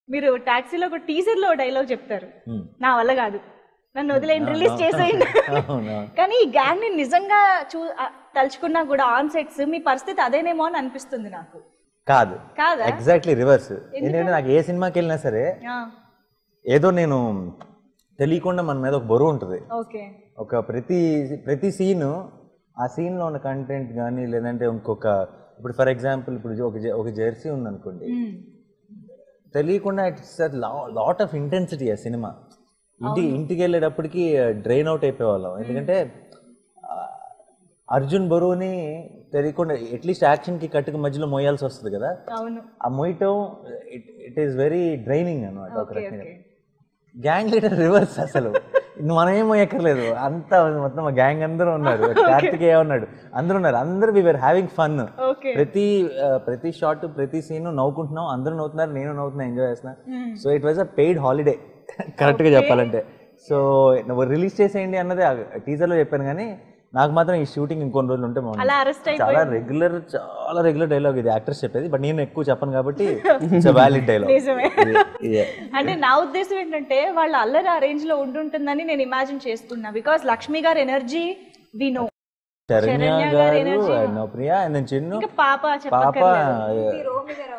మీరు టాక్సీలో ఒక టీజర్ లో డైలాగ్ చెప్తారు Hmm. నా వల్ల కాదు నన్ను వదిలేయండి రిలీజ్ చేసేయండి అవునా కానీ ఈ గ్యాంగ్ ని నిజంగా చూ ఆ, తలుచుకున్నా కూడా ఆన్ సెట్స్ మీ పరిస్థితి అదేనేమో అని అనిపిస్తుంది నాకు కాదు కాదా ఎగ్జాక్ట్లీ రివర్స్ ఎందుకంటే నాకు ఏ సినిమాకి వెళ్ళినా సరే ఏదో నేను తెలియకుండా మన మీద ఒక బరువు ఉంటుంది ఓకే ఒక ప్రతి ప్రతి సీను ఆ సీన్లో ఉన్న కంటెంట్ కానీ లేదంటే ఇంకొక ఇప్పుడు ఫర్ ఎగ్జాంపుల్ ఇప్పుడు ఒక జె- ఒక జెర్సీ ఉందనుకోండి తెలియకుండా ఇట్స్ లాట్ ఆఫ్ ఇంటెన్సిటీ ఆ సినిమా ఇంటికి ఇంటికి వెళ్ళేటప్పటికి డ్రైన్ అవుట్ అయిపోయేవాళ్ళం ఎందుకంటే ఆ, అర్జున్ బరువుని తెలియకుండా అట్లీస్ట్ యాక్షన్కి కట్టుకు మధ్యలో మోయాల్సి వస్తుంది కదా అవును ఆ మొయ్యటం it it is very draining అనమాట ఒక ఓకే రకంగా ఓకే గ్యాంగ్ లీడర్ రివర్స్ అసలు మనం ఏమో ఎక్కర్లేదు అంతా మొత్తం మా గ్యాంగ్ అందరూ ఉన్నారు కార్తికేయ ఉన్నాడు అందరూ ఉన్నారు అందరూ we were having fun okay ప్రతి ఆ, ప్రతి షాట్ ప్రతి సీన్ నవ్వుకుంటున్నాం అందరూ నవ్వుతున్నారు నేను నవ్వుతున్నా ఎంజాయ్ చేస్తున్నా so it was a paid holiday కరెక్ట్గా చెప్పాలంటే సో నువ్వు రిలీజ్ చేసేయండి అన్నది టీజర్లో చెప్పాను కానీ నాకు మాత్రం ఈ షూటింగ్ ఇంకొన్ని రోజులు ఉంటే బాగుంది అలా అరెస్ట్ చాలా అయిపోయి రెగ్యులర్ చాలా రెగ్యులర్ డైలాగ్ ఇది యాక్టర్స్ చెప్పేది బట్ నేను ఎక్కువ చెప్పను కాబట్టి ఇట్స్ వ్యాలిడ్ డైలాగ్ నిజమే అంటే నా ఉద్దేశం ఏంటంటే వాళ్ళ అల్లరి ఆ రేంజ్ లో ఉంటుంటుందని నేను ఇమాజిన్ చేసుకున్నా బికాస్ లక్ష్మి గారి energy we know Saranya Saranya గారి garu energy. and Priya and then Chinnu ఇంకా పాప పాప చెప్పక్కర్లేదు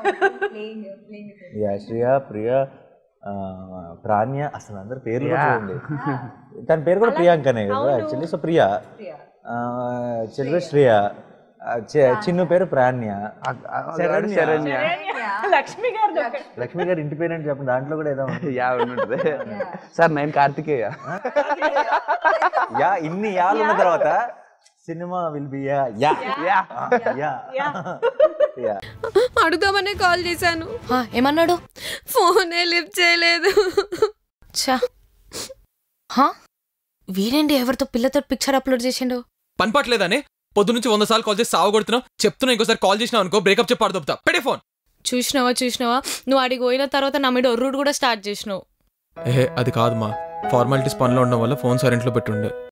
యా శ్రియ ప్రియ ఆ, ప్రాణ్య అసలు అందరి పేర్లు కూడా చూడండి తన పేరు కూడా ప్రియాంకనే కదా యాక్చువల్లీ సో ప్రియ ఆ, చెల్లి శ్రియ ఆ, చి- చిన్ను పేరు ప్రాణ్య శరణ్య. శరణ్య లక్ష్మి గారు లక్ష్మి గారి ఇంటి పేరు ఏంటి చెప్పండి దాంట్లో కూడా ఏదో ఉంది. యా ఉంటుంది సార్ నేను కార్తికేయ యా ఇన్ని యాలు ఉన్న తర్వాత cinema will be yeah yeah yeah yeah yeah అడుగుదామనే కాల్ చేశాను ఆ, ఏమన్నాడు ఫోనే లిఫ్ట్ చేయలేదు ఛా హా? వీడేంటి ఎవరితో పిల్లతో పిక్చర్ అప్లోడ్ చేసిండు పని పట్టలేదని పొద్దు నుంచి వంద సార్లు కాల్ చేసి సాగు కొడుతున్నావు చెప్తున్నా ఇంకోసారి కాల్ చేసినావు అనుకో బ్రేకప్ చెప్పాడు దొబ్బుతా పెడే ఫోన్ చూసినావా చూసినావా నువ్వు అడిగి పోయిన తర్వాత నా మీద ఒర్రుడు కూడా స్టార్ట్ చేసినావు ఏ అది కాదు మా ఫార్మాలిటీస్ పనిలో ఉండడం వల్ల ఫోన్ సైలెంట్లో పెట్టుండే